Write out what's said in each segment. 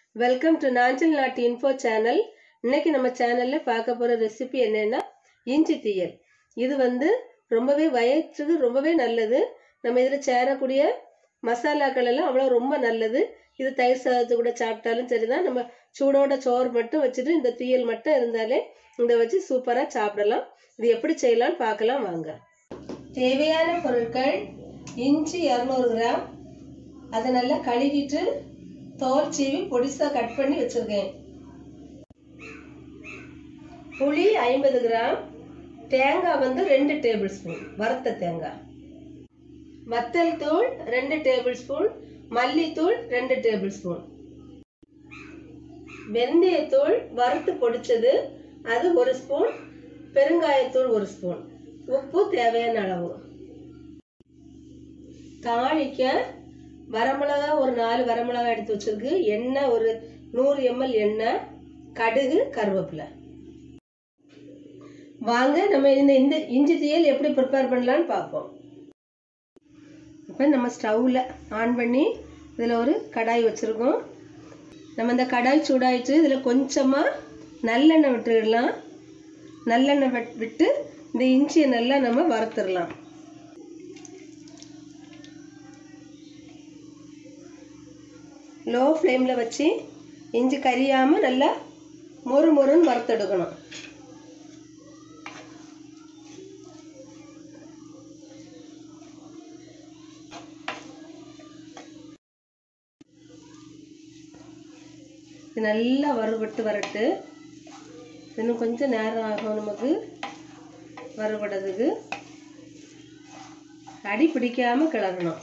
welcome to Nanjil நாட்டு info channel இன்னைக்கு நம்ம சேனலில் பார்க்க போகிற ரெசிபி என்னென்னா இஞ்சி தீயல் இது வந்து ரொம்பவே வயிற்றுக்கு ரொம்பவே நல்லது நம்ம இதில் சேரக்கூடிய மசாலாக்கள் எல்லாம் அவ்வளோ ரொம்ப நல்லது இது தயிர் சாதத்து கூட சாப்பிட்டாலும் சரிதான் நம்ம சூடோட சோறு மட்டும் வச்சுட்டு இந்த தீயல் மட்டும் இருந்தாலே இதை வச்சு சூப்பராக சாப்பிடலாம் இது எப்படி செய்யலாம்னு பார்க்கலாம் வாங்க தேவையான பொருட்கள் இஞ்சி இரநூறு கிராம் அதை நல்லா கழுவிட்டு தோல் சீவி பொடிசாக கட் பண்ணி வச்சுருக்கேன் புளி ஐம்பது கிராம் தேங்காய் வந்து ரெண்டு டேபிள் ஸ்பூன் வறுத்த தேங்காய் வத்தல் தூள் ரெண்டு டேபிள் ஸ்பூன் மல்லித்தூள் ரெண்டு டேபிள் ஸ்பூன் வெந்தயத்தூள் வறுத்து பொடிச்சது அது ஒரு ஸ்பூன் பெருங்காயத்தூள் ஒரு ஸ்பூன் உப்பு தேவையான அளவு தாளிக்க வரமிளகா ஒரு நாலு வரமிளகா எடுத்து வச்சிருக்கு எண்ணெய் ஒரு நூறு எம்எல் எண்ணெய் கடுகு கருவேப்பிலை வாங்க நம்ம இந்த இந்த இஞ்சி தீயல் எப்படி ப்ரிப்பேர் பண்ணலான்னு பார்ப்போம் இப்போ நம்ம ஸ்டவ்வில் ஆன் பண்ணி இதில் ஒரு கடாய் வச்சுருக்கோம் நம்ம இந்த கடாய் சூடாயிட்டு இதில் கொஞ்சமாக நல்லெண்ணெய் விட்டுடலாம் நல்லெண்ணெய் விட் விட்டு இந்த இஞ்சியை நல்லா நம்ம வறுத்துடலாம் லோ ஃப்ளேமில் வச்சு இஞ்சி கரியாமல் நல்லா மொறு மொறுன்னு வறுத்தெடுக்கணும் இது நல்லா வறுபட்டு வரட்டு இன்னும் கொஞ்சம் நேரம் ஆகும் நமக்கு வறுபடுறதுக்கு அடி பிடிக்காமல் கிளறணும்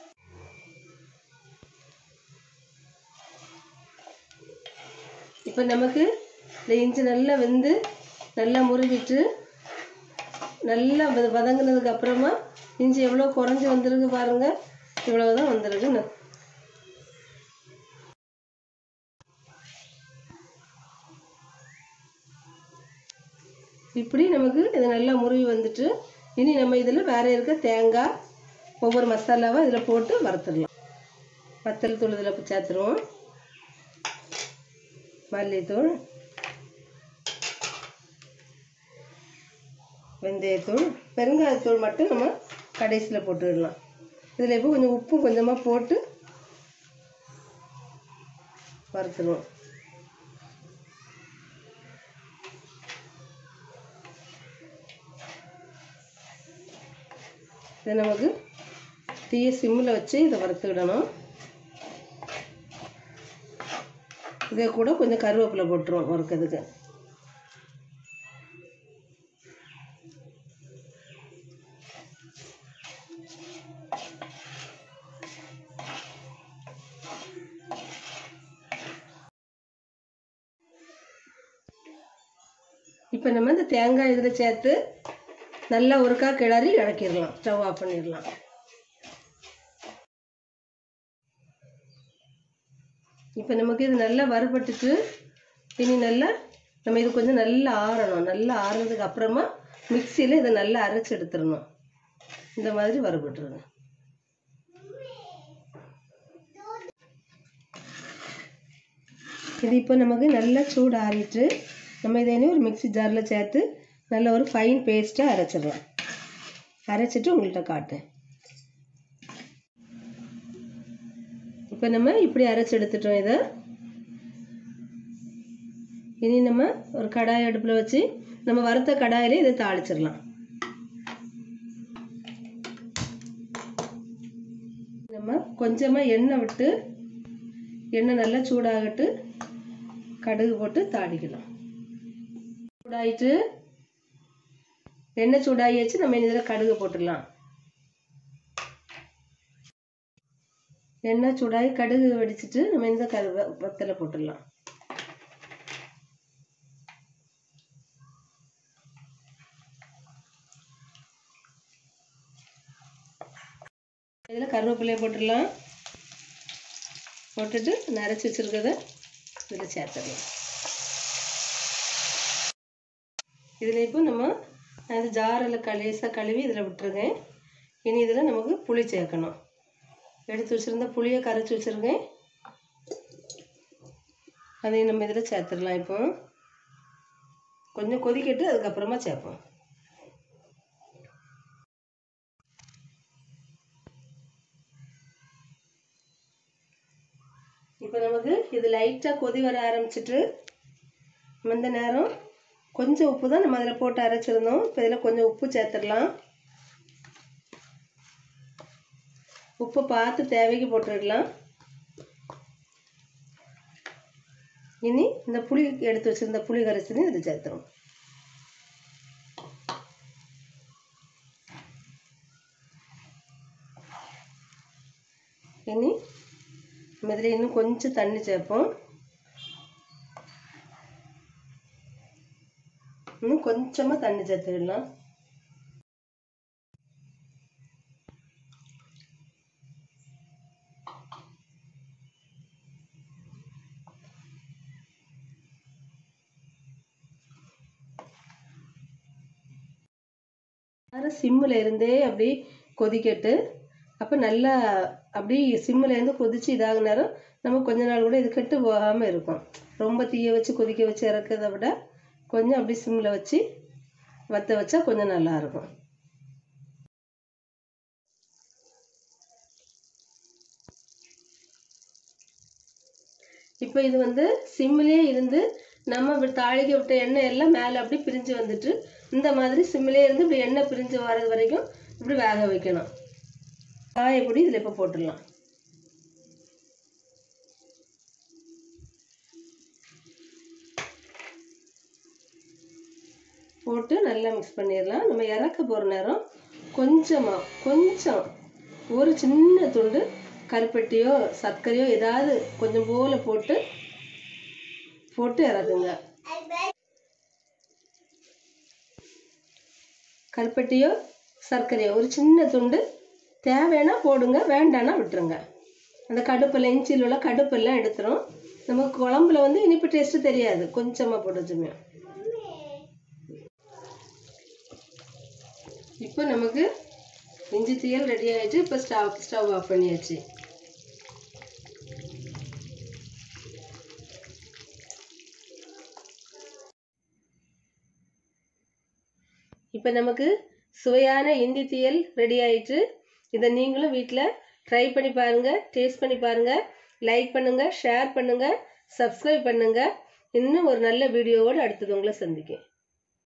இப்போ நமக்கு இந்த இஞ்சி நல்லா வெந்து நல்லா முருகிட்டு நல்லா வத- வதங்குனதுக்கு அப்புறமா இஞ்சி எவ்வளோ குறைஞ்சி வந்திருக்கு பாருங்க இவ்வளோ தான் வந்திருக்கு ந- இப்படி நமக்கு இது நல்லா முருகி வந்துட்டு இனி நம்ம இதில் வேற இருக்க தேங்காய் ஒவ்வொரு மசாலாவை இதில் போட்டு வறுத்துடலாம் வத்தல் தூள் இதில் சேர்த்துருவோம் மல்லித்தூள் வெந்தயத்தூள் பெருங்காயத்தூள் மட்டும் நம்ம கடைசியில் போட்டுடலாம் இதில் இப்போ கொஞ்சம் உப்பு கொஞ்சமாக போட்டு வறுத்துருவோம் இதை நமக்கு தீய சிம்மில் வச்சு இதை வறுத்துக்கிடணும் இதை கூட கொஞ்சம் கருவேப்பிலை போட்டுருவோம் வறுக்கிறதுக்கு இப்போ நம்ம இந்த தேங்காய் இதில் சேர்த்து நல்லா ஒருக்கா கிளறி இறக்கிடலாம் ஸ்டவ் ஆஃப் பண்ணிடலாம் இப்போ நமக்கு இது நல்லா வறுபட்டுட்டு இனி நல்லா நம்ம இது கொஞ்சம் நல்லா ஆறணும் நல்லா ஆறுனதுக்கு அப்புறமா மிக்சியில் இதை நல்லா அரைச்சி எடுத்துடணும் இந்த மாதிரி வறுபட்டுருங்க இது இப்போ நமக்கு நல்லா சூடு ஆறிட்டு நம்ம இதை இனி ஒரு மிக்ஸி ஜாரில் சேர்த்து நல்ல ஒரு ஃபைன் பேஸ்ட்டாக அரைச்சிடலாம் அரைச்சிட்டு உங்கள்கிட்ட காட்டேன் இப்போ நம்ம இப்படி அரைச்சி எடுத்துட்டோம் இதை இனி நம்ம ஒரு கடாய் அடுப்பில் வச்சு நம்ம வறுத்த கடாயிலே இதை தாளிச்சிடலாம் நம்ம கொஞ்சமாக எண்ணெய் விட்டு எண்ணெய் நல்லா சூடாகட்டு கடுகு போட்டு தாளிக்கலாம் சூடாயிட்டு எண்ணெய் சூடாகியாச்சு நம்ம இதில் கடுகு போட்டுடலாம் எண்ணெய் சூடாகி கடுகு வெடிச்சிட்டு நம்ம இந்த கரு வத்தலை போட்டுடலாம் இதில் கருவேப்பிலையை போட்டுடலாம் போட்டுட்டு நரைச்சி வச்சுருக்கத இதில் சேர்த்துடலாம் இதில் இப்போ நம்ம அந்த ஜாரில் கலேசாக கழுவி இதில் விட்டுருக்கேன் இனி இதில் நமக்கு புளி சேர்க்கணும் எடுத்து வச்சுருந்த புளியை கரைச்சி வச்சுருக்கேன் அதையும் நம்ம இதில் சேர்த்துடலாம் இப்போ கொஞ்சம் கொதிக்கட்டு அதுக்கப்புறமா சேர்ப்போம் இப்போ நமக்கு இது லைட்டாக கொதி வர ஆரம்பிச்சிட்டு இந்த நேரம் கொஞ்சம் உப்பு தான் நம்ம அதில் போட்டு அரைச்சிருந்தோம் இப்போ இதில் கொஞ்சம் உப்பு சேர்த்துடலாம் உப்பு பார்த்து தேவைக்கு போட்டுடலாம் இனி இந்த புளி எடுத்து வச்சிருந்த புளி கரைசலையும் இது சேர்த்துரும் இனி நம்ம இதில் இன்னும் கொஞ்சம் தண்ணி சேர்ப்போம் இன்னும் கொஞ்சமாக தண்ணி சேர்த்துக்கலாம் சிம்மில் இருந்தே அப்படி கொதிக்கட்டு அப்போ நல்லா அப்படி சிம்மில் இருந்து கொதிச்சு இதாக நேரம் நம்ம கொஞ்ச நாள் கூட இது கெட்டு போகாமல் இருக்கும் ரொம்ப தீய வச்சு கொதிக்க வச்சு இறக்கிறத விட கொஞ்சம் அப்படி சிம்மில் வச்சு வற்ற வச்சா கொஞ்சம் நல்லாயிருக்கும் இப்போ இது வந்து சிம்மிலே இருந்து நம்ம இப்படி தாளிக்க விட்ட எண்ணெய் எல்லாம் மேலே அப்படி பிரிஞ்சு வந்துட்டு இந்த மாதிரி சிம்மிலே இருந்து இப்படி எண்ணெய் பிரிஞ்சு வர்றது வரைக்கும் இப்படி வேக வைக்கணும் காயப்பொடி இதில் இப்போ போட்டுடலாம் போட்டு நல்லா மிக்ஸ் பண்ணிடலாம் நம்ம இறக்க போகிற நேரம் கொஞ்சமாக கொஞ்சம் ஒரு சின்ன துண்டு கருப்பட்டியோ சர்க்கரையோ ஏதாவது கொஞ்சம் போல போட்டு போட்டு இறக்குங்க கருப்பட்டியோ சர்க்கரையோ ஒரு சின்ன துண்டு தேவைன்னா போடுங்க வேண்டான்னா விட்டுருங்க அந்த கடுப்பில் இஞ்சியில் உள்ள கடுப்பெல்லாம் எடுத்துரும் நமக்கு குழம்புல வந்து இனிப்பு டேஸ்ட்டு தெரியாது கொஞ்சமாக போட்டு வச்சுமே இப்போ நமக்கு இஞ்சி தீயல் ரெடி ஆகிடுச்சு இப்போ ஸ்டவ் ஸ்டவ் ஆஃப் பண்ணியாச்சு இப்போ நமக்கு சுவையான இந்தி தீயல் ரெடி ஆயிட்டு இதை நீங்களும் வீட்டில் ட்ரை பண்ணி பாருங்கள் டேஸ்ட் பண்ணி பாருங்கள் லைக் பண்ணுங்கள் ஷேர் பண்ணுங்கள் சப்ஸ்கிரைப் பண்ணுங்கள் இன்னும் ஒரு நல்ல வீடியோவோடு அடுத்தது உங்களை சந்திக்கேன்